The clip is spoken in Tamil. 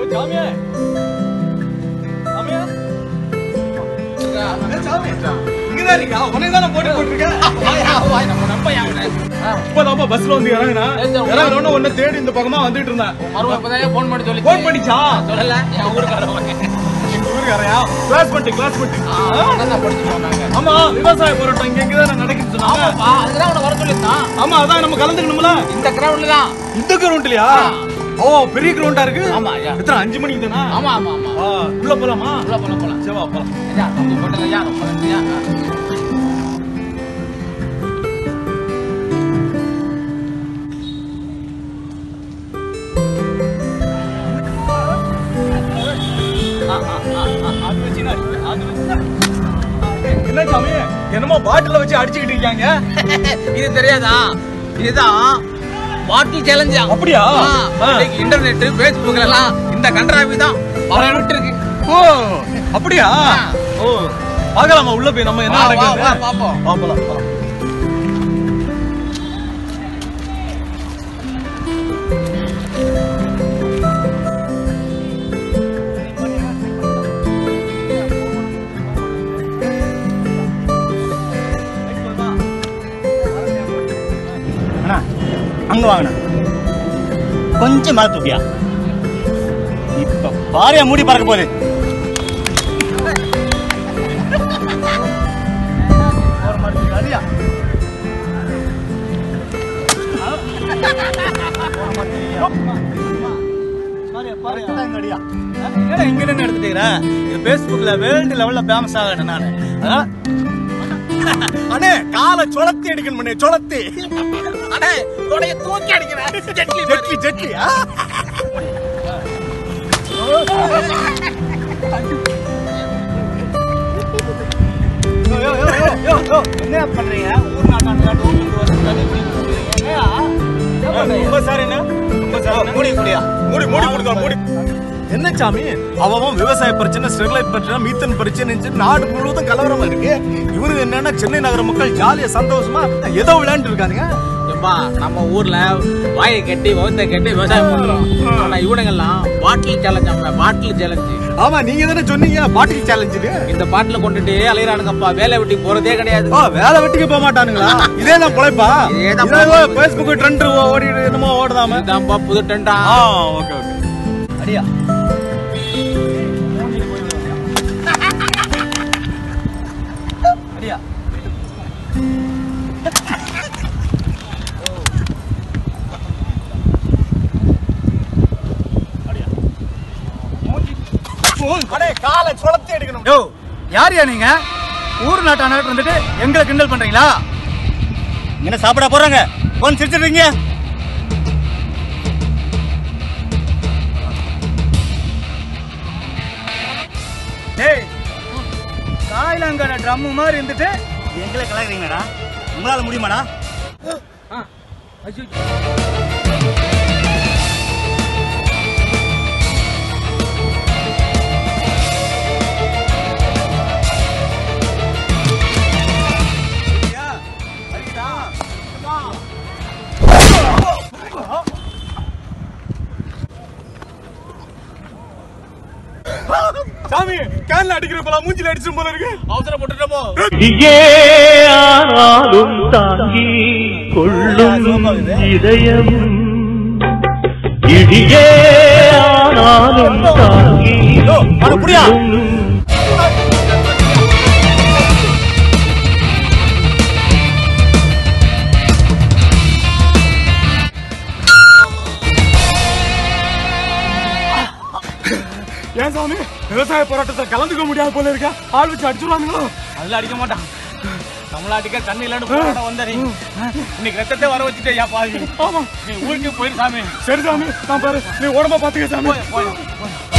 சாமியே சாமியா சாமி இங்கதான் இருக்கா உனக்கு தானே போட்டு போட்டிருக்கேன் இப்பதாப்பா பஸ்ல வந்து இறங்குனா இறங்குறோன்னு உன்னை தேடி இந்த பக்கமா வந்துட்டு இருந்தேன் போன் பண்ணி சொல்லி போன் பண்ணிச்சா சொல்லல என் ஊருக்காரவங்க எங்க ஊருக்காரையா கிளாஸ் பண்ணிட்டு கிளாஸ் பண்ணிட்டு அதான் படிச்சுட்டு வந்தாங்க ஆமா விவசாய போராட்டம் இங்க இங்கதான் நடக்குது சொன்னாங்க ஆமாப்பா அதுதான் அவனை வர சொல்லியிருந்தான் ஆமா அதான் நம்ம கலந்துக்கணும்ல இந்த கிரவுண்ட்ல தான் இந்த கிரவுண்ட்லயா ஓ பெரிய கிரவுண்டா இருக்கு ஆமா, ஐயா. எத்தனை அஞ்சு மணிக்கு தானா ஆமா ஆமா ஆமா ஆ, உள்ள போலாமா உள்ள போலாம் போலாம் சரி வா போலாம் ஐயா தம்பி போட்டல ஐயா ரொம்ப நன்றி ஐயா அது வச்சுன்னா அடிப்பேன், அது வச்சுன்னா. என்ன சாமி என்னமோ பாட்டில வச்சு அடிச்சுக்கிட்டு இருக்காங்க இது தெரியாதா இதுதான் பாட்டில் சேலஞ்சா அப்படியா ஆ. இன்டர்நெட் பேஸ்புக்ல எல்லாம் இந்த கன்றாவி தான் பரவிட்டு இருக்கு ஓ அப்படியா ஓ பார்க்கலாமா உள்ள போய் நம்ம என்ன வா, வா, நடக்குது வா, பாப்போம். வா, போலாம் போலாம் அண்ணா அங்க வாங்கண்ணா கொஞ்சம் மேல தூக்கியா இப்ப பாரியா மூடி பறக்க போகுது என்னடா இங்க நின்னு எடுத்துட்டீங்க இது Facebookல வேர்ல்டு லெவல்ல ஃபேமஸ் ஆகணும் நானு ஆ? அண்ணே காலை சுளத்தி அடிக்கணும் பண்ணே சுளத்தி அடே தொடைய தூக்கி அடிக்கிறேன் ஜெட்லி ஜெட்லி ஜெட்லி ஆ? யோ, யோ, யோ, யோ, யோ, யோ, என்ன பண்றீங்க ஊர் நாட்டான ரொம்ப சார் என்ன ரொம்ப சார் மூடி குடியா மூடி மூடி கொடுங்க மூடி என்ன சாமி அவன் விவசாய பிரச்சனை ஸ்டெர்லைட் பிரச்சனை மீத்தன் பிரச்சனை நாடு முழுவதும் கலவரமா இருக்கு இவனுக்கு என்னன்னா சென்னை நகர மக்கள் ஜாலியா சந்தோஷமா ஏதோ விளையாண்டு இருக்கானுங்க ஏம்பா நம்ம ஊர்ல வாயை கட்டி வகுத்த கட்டி விவசாயம் பண்றோம் ஆனா இவனுங்கெல்லாம் பாட்டில் சேலஞ்ச் ஆமா பாட்டில் சேலஞ்சு ஆமா நீங்க தானே சொன்னீங்க பாட்டில் சேலஞ்சு இந்த பாட்டில கொண்டுட்டு அலையிறானுங்கப்பா வேலை வெட்டி போறதே கிடையாது ஓ வேலை வெட்டிக்கு போக மாட்டானுங்களா இதே தான் பொழைப்பா இதேதான் இதே பேஸ்புக் ட்ரெண்ட் ஓடி என்னமோ ஓடுதாம இதுதான்ப்பா புது டெண்டா ஆ ஓகே ஓகே அடியா அடியா அடே காலை சுளத்தி எடுக்கணும் யோ யார் யா நீங்க ஊர் நாட்டான வந்துட்டு எங்களை கிண்டல் பண்றீங்களா என்ன சாப்பிட போறாங்க கொஞ்சம் சிரிச்சிருக்கீங்க டேய் காயிலாங்கான ட்ரம் மாதிரி இருந்துட்டு எங்களை கலாக்குறீங்கடா உங்களால முடியுமாடா சாமி கேன்ல அடிக்கிற போல மூஞ்சில அடிச்சு போல இருக்கு அவசரப்பட்டுட்டோமோ இடியே ஆனாலும் தாங்கி கொள்ளும் இதயம் இடியே ஆனாலும் தாங்கி அட புரியா? கொள்ளும் ஏன் சாமி விவசாய போராட்டத்தை கலந்துக்க முடியாது போல இருக்க ஆள் வச்சு அடிச்சுடுவானுங்களோ அதெல்லாம் அடிக்க மாட்டான் தமிழ்நாட்டுக்கே கண்ணு இல்லைன்னு போராட்டம் வந்தாரு இன்னைக்கு ரத்தத்தை வர வச்சுட்டே யா பாவி ஆமா நீ ஊருக்கு போயிரு சாமி சரி சாமி நான் பாரு நீ உடம்ப பாத்துக்க சாமி போய் போய்